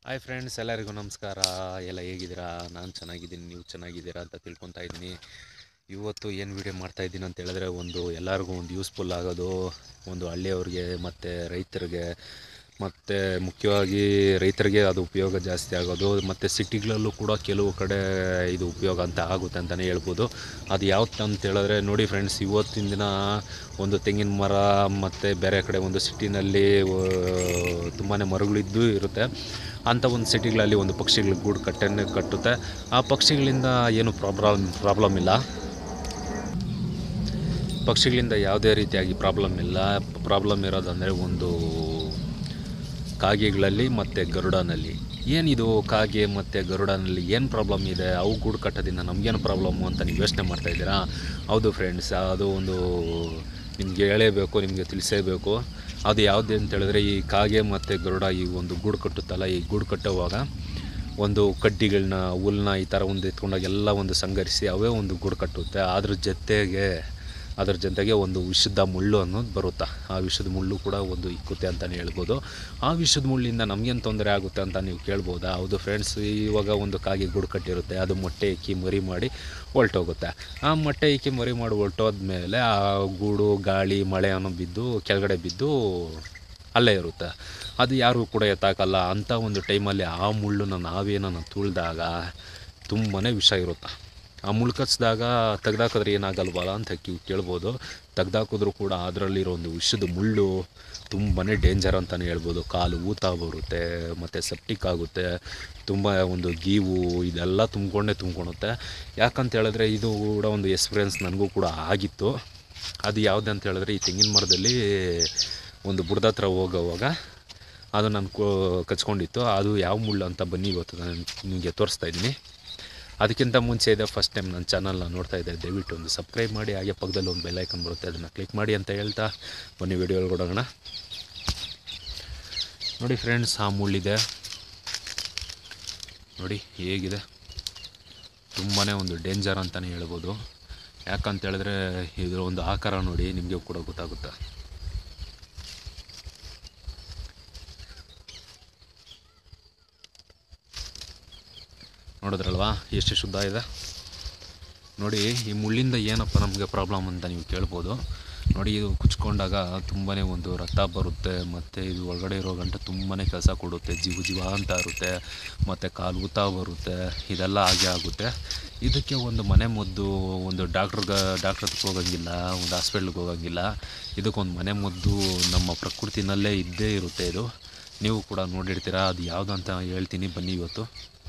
hi friends ಎಲ್ಲರಿಗೂ ನಮಸ್ಕಾರ ಎಲ್ಲ ಹೇಗಿದ್ದೀರಾ ನಾನು ಚೆನ್ನಾಗಿದ್ದೀನಿ ನೀವು ಚೆನ್ನಾಗಿದ್ದೀರಾ ಅಂತ ತಿಳ್ಕೊತಾ ಇದ್ದೀನಿ ಇವತ್ತು ಏನು ವಿಡಿಯೋ ಮಾಡ್ತಾ ಇದ್ದೀನಿ ಅಂತ ಹೇಳಿದ್ರೆ ಒಂದು ಎಲ್ಲರಿಗೂ ಒಂದು ಯೂಸ್ಫುಲ್ ಆಗೋದು ಒಂದು ಹಳ್ಳಿಯವ್ರಿಗೆ ಮತ್ತು ರೈತರಿಗೆ ಮತ್ತು ಮುಖ್ಯವಾಗಿ ರೈತರಿಗೆ ಅದು ಉಪಯೋಗ ಜಾಸ್ತಿ ಆಗೋದು ಮತ್ತು ಸಿಟಿಗಳಲ್ಲೂ ಕೂಡ ಕೆಲವು ಕಡೆ ಇದು ಉಪಯೋಗ ಅಂತ ಆಗುತ್ತೆ ಅಂತಲೇ ಹೇಳ್ಬೋದು ಅದು ಯಾವ್ದು ಅಂತ ಹೇಳಿದ್ರೆ ನೋಡಿ ಫ್ರೆಂಡ್ಸ್ ಇವತ್ತಿನ ದಿನ ಒಂದು ತೆಂಗಿನ ಮರ ಮತ್ತು ಬೇರೆ ಕಡೆ ಒಂದು ಸಿಟಿನಲ್ಲಿ ತುಂಬಾ ಮರಗಳಿದ್ದು ಇರುತ್ತೆ ಅಂಥ ಒಂದು ಸಿಟಿಗಳಲ್ಲಿ ಒಂದು ಪಕ್ಷಿಗಳ ಗೂಡು ಕಟ್ಟನ್ನೇ ಕಟ್ಟುತ್ತೆ ಆ ಪಕ್ಷಿಗಳಿಂದ ಏನು ಪ್ರಾಬ್ಲಮ್ ಪ್ರಾಬ್ಲಮ್ ಇಲ್ಲ ಪಕ್ಷಿಗಳಿಂದ ಯಾವುದೇ ರೀತಿಯಾಗಿ ಪ್ರಾಬ್ಲಮ್ ಇಲ್ಲ ಪ್ರಾಬ್ಲಮ್ ಇರೋದಂದರೆ ಒಂದು ಕಾಗೆಗಳಲ್ಲಿ ಮತ್ತು ಗರುಡನಲ್ಲಿ ಏನಿದು ಕಾಗೆ ಮತ್ತು ಗರುಡನಲ್ಲಿ ಏನು ಪ್ರಾಬ್ಲಮ್ ಇದೆ ಅವು ಗೂಡು ಕಟ್ಟೋದ್ರಿಂದ ನಮಗೇನು ಪ್ರಾಬ್ಲಮ್ಮು ಅಂತ ನೀವು ಯೋಚನೆ ಮಾಡ್ತಾ ಇದ್ದೀರಾ ಹೌದು ಫ್ರೆಂಡ್ಸ್ ಅದು ಒಂದು ನಿಮಗೆ ಹೇಳೇಬೇಕು ನಿಮಗೆ ತಿಳಿಸೇಬೇಕು ಅದು ಯಾವುದು ಅಂತ ಹೇಳಿದ್ರೆ ಈ ಕಾಗೆ ಮತ್ತು ಗರುಡ ಈ ಒಂದು ಗೂಡು ಕಟ್ಟುತ್ತಲ್ಲ ಈ ಗೂಡು ಕಟ್ಟುವಾಗ ಒಂದು ಕಡ್ಡಿಗಳನ್ನ ಹುಲ್ಲನ್ನ ಈ ಥರ ಒಂದು ಎತ್ಕೊಂಡಾಗ ಎಲ್ಲ ಒಂದು ಸಂಗರಿಸಿ ಅವೇ ಒಂದು ಗೂಡು ಕಟ್ಟುತ್ತೆ ಅದ್ರ ಜೊತೆಗೆ ಅದ್ರ ಜೊತೆಗೆ ಒಂದು ವಿಷದ ಮುಳ್ಳು ಅನ್ನೋದು ಬರುತ್ತೆ ಆ ವಿಷದ ಮುಳ್ಳು ಕೂಡ ಒಂದು ಇಕ್ಕುತ್ತೆ ಅಂತಲೇ ಹೇಳ್ಬೋದು ಆ ವಿಷದ ಮುಳ್ಳಿಂದ ನಮಗೇನು ತೊಂದರೆ ಆಗುತ್ತೆ ಅಂತ ನೀವು ಕೇಳ್ಬೋದಾ ಹೌದು ಫ್ರೆಂಡ್ಸ್ ಇವಾಗ ಒಂದು ಕಾಗೆ ಗೂಡು ಕಟ್ಟಿರುತ್ತೆ ಅದು ಮೊಟ್ಟೆ ಇಕ್ಕಿ ಮರಿ ಮಾಡಿ ಹೊಲ್ಟೋಗುತ್ತೆ ಆ ಮೊಟ್ಟೆ ಇಕ್ಕಿ ಮರಿ ಮಾಡಿ ಹೊಲ್ಟೋದ್ಮೇಲೆ ಆ ಗೂಡು ಗಾಳಿ ಮಳೆ ಅನ್ನೋ ಬಿದ್ದು ಕೆಳಗಡೆ ಬಿದ್ದು ಅಲ್ಲೇ ಇರುತ್ತೆ ಅದು ಯಾರಿಗೂ ಕೂಡ ಎತ್ತಾಕಲ್ಲ ಅಂಥ ಒಂದು ಟೈಮಲ್ಲಿ ಆ ಮುಳ್ಳನ್ನು ನಾವೇನನ್ನು ತುಳಿದಾಗ ತುಂಬಾ ವಿಷ ಇರುತ್ತೆ ಆ ಮುಳ್ಳು ಕಚ್ಚಿದಾಗ ತೆಗ್ದಾಕಿದ್ರೆ ಏನಾಗಲ್ವಲ್ಲ ಅಂತ ನೀವು ಕೇಳ್ಬೋದು ತೆಗ್ದಾಕಿದ್ರೂ ಕೂಡ ಅದರಲ್ಲಿರೋ ಒಂದು ವಿಷದ ಮುಳ್ಳು ತುಂಬಾ ಡೇಂಜರ್ ಅಂತಲೇ ಹೇಳ್ಬೋದು ಕಾಲು ಊತ ಬರುತ್ತೆ ಮತ್ತು ಸೆಪ್ಟಿಕ್ ಆಗುತ್ತೆ ತುಂಬ ಒಂದು ಗೀವು ಇದೆಲ್ಲ ತುಂಬಿಕೊಂಡೇ ತುಂಬ್ಕೊಳುತ್ತೆ ಯಾಕಂತ ಹೇಳಿದ್ರೆ ಇದು ಕೂಡ ಒಂದು ಎಕ್ಸ್ಪೀರಿಯೆನ್ಸ್ ನನಗೂ ಕೂಡ ಆಗಿತ್ತು ಅದು ಯಾವುದೇ ಅಂತ ಹೇಳಿದ್ರೆ ಈ ತೆಂಗಿನ ಮರದಲ್ಲಿ ಒಂದು ಬುಡದ ಹತ್ರ ಹೋಗೋವಾಗ ಅದು ನಾನು ಕೋ ಕಚ್ಕೊಂಡಿತ್ತು ಅದು ಯಾವ ಮುಳ್ಳು ಅಂತ ಬನ್ನಿ ಇವತ್ತು ನಾನು ನಿಮಗೆ ತೋರಿಸ್ತಾ ಇದ್ದೀನಿ ಅದಕ್ಕಿಂತ ಮುಂಚೆ ಇದೆ ಫಸ್ಟ್ ಟೈಮ್ ನನ್ನ ಚಾನಲ್ನ ನೋಡ್ತಾ ಇದ್ದೆ ದಯವಿಟ್ಟು ಒಂದು ಸಬ್ಸ್ಕ್ರೈಬ್ ಮಾಡಿ ಹಾಗೆ ಪಕ್ಕದಲ್ಲಿ ಒಂದು ಬೆಲ್ಲೈಕನ್ ಬರುತ್ತೆ ಅದನ್ನು ಕ್ಲಿಕ್ ಮಾಡಿ ಅಂತ ಹೇಳ್ತಾ ಬನ್ನಿ ವಿಡಿಯೋ ಒಳಗೊಡೋಣ ನೋಡಿ ಫ್ರೆಂಡ್ಸ್ ಆ ಮುಳ್ಳಿದೆ ನೋಡಿ ಹೇಗಿದೆ ತುಂಬಾ ಒಂದು ಡೇಂಜರ್ ಅಂತಲೇ ಹೇಳ್ಬೋದು ಯಾಕಂತ ಹೇಳಿದ್ರೆ ಇದರ ಒಂದು ಆಕಾರ ನೋಡಿ ನಿಮಗೆ ಕೂಡ ಗೊತ್ತಾಗುತ್ತೆ ನೋಡಿದ್ರಲ್ವಾ ಎಷ್ಟು ಶುದ್ಧ ಇದೆ ನೋಡಿ ಈ ಮುಳ್ಳಿಂದ ಏನಪ್ಪ ನಮಗೆ ಪ್ರಾಬ್ಲಮ್ ಅಂತ ನೀವು ಕೇಳ್ಬೋದು ನೋಡಿ ಇದು ಕುಚ್ಕೊಂಡಾಗ ತುಂಬಾ ಒಂದು ರಕ್ತ ಬರುತ್ತೆ ಮತ್ತು ಇದು ಒಳಗಡೆ ಇರೋ ಗಂಟೆ ತುಂಬಾ ಕೆಲಸ ಕೊಡುತ್ತೆ ಜೀವ ಜೀವ ಅಂತ ಇರುತ್ತೆ ಮತ್ತು ಕಾಲು ಊತ ಬರುತ್ತೆ ಇದೆಲ್ಲ ಹಾಗೆ ಆಗುತ್ತೆ ಇದಕ್ಕೆ ಒಂದು ಮನೆ ಮದ್ದು ಒಂದು ಡಾಕ್ಟ್ರಿಗೆ ಡಾಕ್ಟ್ರ್ ಹತ್ರಕ್ಕೆ ಹೋಗಂಗಿಲ್ಲ ಒಂದು ಹಾಸ್ಪಿಟ್ಲಿಗೆ ಹೋಗಂಗಿಲ್ಲ ಇದಕ್ಕೊಂದು ಮನೆ ಮದ್ದು ನಮ್ಮ ಪ್ರಕೃತಿನಲ್ಲೇ ಇದ್ದೇ ಇರುತ್ತೆ ಇದು ನೀವು ಕೂಡ ನೋಡಿರ್ತೀರ ಅದು ಯಾವುದು ಅಂತ ಹೇಳ್ತೀನಿ ಬನ್ನಿ ಇವತ್ತು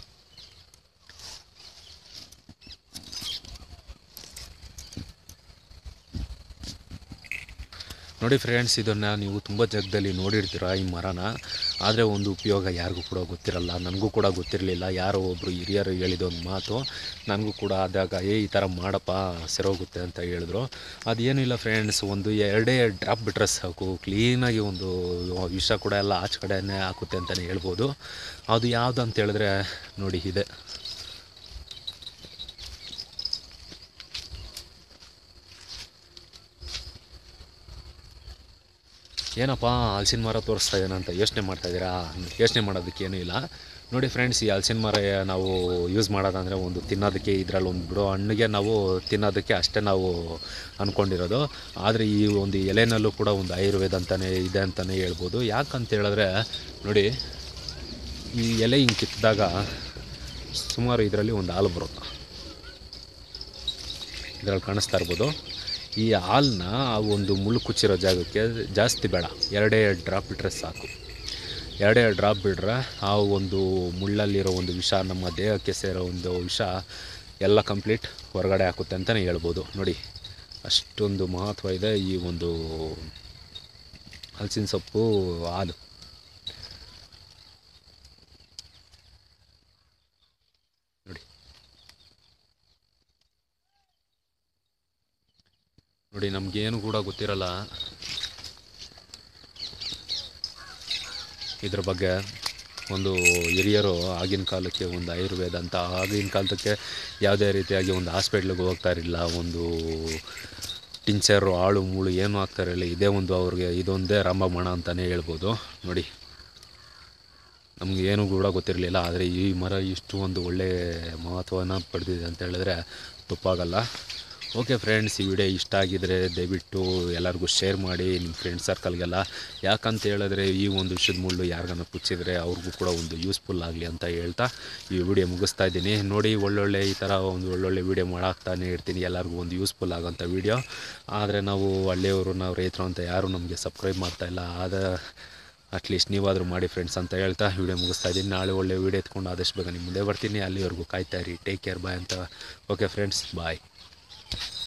ನೋಡಿ ಫ್ರೆಂಡ್ಸ್ ಇದನ್ನು ನೀವು ತುಂಬ ಜಾಗದಲ್ಲಿ ನೋಡಿರ್ತೀರ ಈ ಮರನ ಆದರೆ ಒಂದು ಉಪಯೋಗ ಯಾರಿಗೂ ಕೂಡ ಗೊತ್ತಿರಲ್ಲ ನನಗೂ ಕೂಡ ಗೊತ್ತಿರಲಿಲ್ಲ ಯಾರೋ ಒಬ್ಬರು ಹಿರಿಯರು ಹೇಳಿದ ಒಂದು ಮಾತು ನನಗೂ ಕೂಡ ಆದಾಗ ಏ ಈ ಥರ ಮಾಡಪ್ಪ ಸೆರೋಗುತ್ತೆ ಅಂತ ಹೇಳಿದ್ರು ಅದೇನಿಲ್ಲ ಫ್ರೆಂಡ್ಸ್ ಒಂದು ಎರಡೇ ಡ್ರಾಪ್ ಬಿಟ್ರೆ ಸಾಕು ಕ್ಲೀನಾಗಿ ಒಂದು ವಿಷ ಕೂಡ ಎಲ್ಲ ಆಚೆ ಕಡೆನೇ ಹಾಕುತ್ತೆ ಅಂತಲೇ ಹೇಳ್ಬೋದು ಅದು ಯಾವುದು ಅಂತ ಹೇಳಿದ್ರೆ ನೋಡಿ ಇದೆ ಏನಪ್ಪ ಹಲಸಿನ ಮರ ತೋರಿಸ್ತಾ ಇದ್ದಾನೆ ಅಂತ ಯೋಚನೆ ಮಾಡ್ತಾ ಇದ್ದೀರಾ ಯೋಚನೆ ಮಾಡೋದಕ್ಕೆ ಏನೂ ಇಲ್ಲ ನೋಡಿ ಫ್ರೆಂಡ್ಸ್ ಈ ಹಲಸಿನ ಮರ ನಾವು ಯೂಸ್ ಮಾಡೋದಂದರೆ ಒಂದು ತಿನ್ನೋದಕ್ಕೆ ಇದರಲ್ಲಿ ಒಂದು ಬಿಡೋ ಹಣ್ಣಿಗೆ ನಾವು ತಿನ್ನೋದಕ್ಕೆ ಅಷ್ಟೇ ನಾವು ಅಂದ್ಕೊಂಡಿರೋದು ಆದರೆ ಈ ಒಂದು ಎಲೆನಲ್ಲೂ ಕೂಡ ಒಂದು ಆಯುರ್ವೇದ ಅಂತಲೇ ಇದೆ ಅಂತಲೇ ಹೇಳ್ಬೋದು ಯಾಕಂತ ಹೇಳಿದ್ರೆ ನೋಡಿ ಈ ಎಲೆ ಹಿಂಗೆ ಕಿತ್ತಿದಾಗ ಸುಮಾರು ಇದರಲ್ಲಿ ಒಂದು ಹಾಲು ಬರುತ್ತೆ ಇದರಲ್ಲಿ ಕಾಣಿಸ್ತಾ ಇರ್ಬೋದು ಈ ಹಾಲನ್ನ ಆ ಒಂದು ಮುಳ್ಳು ಕುಚ್ಚಿರೋ ಜಾಗಕ್ಕೆ ಜಾಸ್ತಿ ಬೇಡ ಎರಡೇ ಎರಡು ಡ್ರಾಪ್ ಬಿಟ್ಟರೆ ಸಾಕು ಎರಡೇ ಎರಡು ಡ್ರಾಪ್ ಬಿಟ್ರೆ ಆ ಒಂದು ಮುಳ್ಳಲ್ಲಿರೋ ಒಂದು ವಿಷ ನಮ್ಮ ದೇಹಕ್ಕೆ ಸೇರೋ ಒಂದು ವಿಷ ಎಲ್ಲ ಕಂಪ್ಲೀಟ್ ಹೊರಗಡೆ ಹಾಕುತ್ತೆ ಅಂತಲೇ ಹೇಳ್ಬೋದು ನೋಡಿ ಅಷ್ಟೊಂದು ಮಹತ್ವ ಇದೆ ಈ ಒಂದು ಹಲಸಿನ ಸೊಪ್ಪು ಹಾಲು ನೋಡಿ ನೋಡಿ ನಮಗೇನು ಕೂಡ ಗೊತ್ತಿರಲ್ಲ ಇದ್ರ ಬಗ್ಗೆ ಒಂದು ಹಿರಿಯರು ಆಗಿನ ಕಾಲಕ್ಕೆ ಒಂದು ಆಯುರ್ವೇದ ಅಂತ ಆಗಿನ ಕಾಲಕ್ಕೆ ಯಾವುದೇ ರೀತಿಯಾಗಿ ಒಂದು ಹಾಸ್ಪಿಟ್ಲಿಗೆ ಹೋಗ್ತಾ ಇರಲಿಲ್ಲ ಒಂದು ಟಿಂಚರು ಆಳು ಮೂಳು ಏನೂ ಆಗ್ತಾ ಇರಲಿಲ್ಲ ಇದೇ ಒಂದು ಅವ್ರಿಗೆ ಇದೊಂದೇ ರಾಮಬಾಣ ಅಂತಲೇ ಹೇಳ್ಬೋದು ನೋಡಿ ನಮಗೆ ಏನೂ ಕೂಡ ಗೊತ್ತಿರಲಿಲ್ಲ ಆದರೆ ಈ ಮರ ಇಷ್ಟು ಒಂದು ಒಳ್ಳೆಯ ಮಹತ್ವನ ಪಡೆದಿದೆ ಅಂತ ಹೇಳಿದ್ರೆ ತಪ್ಪಾಗಲ್ಲ ಓಕೆ ಫ್ರೆಂಡ್ಸ್ ಈ ವಿಡಿಯೋ ಇಷ್ಟ ಆಗಿದರೆ ದಯವಿಟ್ಟು ಎಲ್ಲರಿಗೂ ಶೇರ್ ಮಾಡಿ ನಿಮ್ಮ ಫ್ರೆಂಡ್ ಸರ್ಕಲ್ಗೆಲ್ಲ ಯಾಕಂತ ಹೇಳಿದ್ರೆ ಈ ಒಂದು ವಿಷಯದ ಮುಳ್ಳು ಯಾರಿಗಾನ ಕುಚ್ಚಿದ್ರೆ ಅವ್ರಿಗೂ ಕೂಡ ಒಂದು ಯೂಸ್ಫುಲ್ ಆಗಲಿ ಅಂತ ಹೇಳ್ತಾ ಈ ವಿಡಿಯೋ ಮುಗಿಸ್ತಾ ಇದ್ದೀನಿ ನೋಡಿ ಒಳ್ಳೊಳ್ಳೆ ಈ ಥರ ಒಂದು ಒಳ್ಳೊಳ್ಳೆ ವಿಡಿಯೋ ಮಾಡಾಕ್ತಾನೆ ಇರ್ತೀನಿ ಎಲ್ಲರಿಗೂ ಒಂದು ಯೂಸ್ಫುಲ್ ಆಗೋಂಥ ವಿಡಿಯೋ ಆದರೆ ನಾವು ಹಳ್ಳಿಯವರು ನಾವು ರೈತರು ಅಂತ ಯಾರೂ ನಮಗೆ ಸಬ್ಸ್ಕ್ರೈಬ್ ಮಾಡ್ತಾಯಿಲ್ಲ ಆದ ಅಟ್ಲೀಸ್ಟ್ ನೀವಾದರೂ ಮಾಡಿ ಫ್ರೆಂಡ್ಸ್ ಅಂತ ಹೇಳ್ತಾ ವಿಡಿಯೋ ಮುಗಿಸ್ತಾ ಇದ್ದೀನಿ ನಾಳೆ ಒಳ್ಳೆ ವಿಡಿಯೋ ಎತ್ಕೊಂಡು ಆದಷ್ಟು ಬೇಗ ನಿಮ್ಮ ಮುಂದೆ ಬರ್ತೀನಿ ಅಲ್ಲಿವರೆಗೂ ಕಾಯ್ತಾ ಇರಿ ಟೇಕ್ ಕೇರ್ ಬಾಯ್ ಅಂತ ಓಕೆ ಫ್ರೆಂಡ್ಸ್ ಬಾಯ್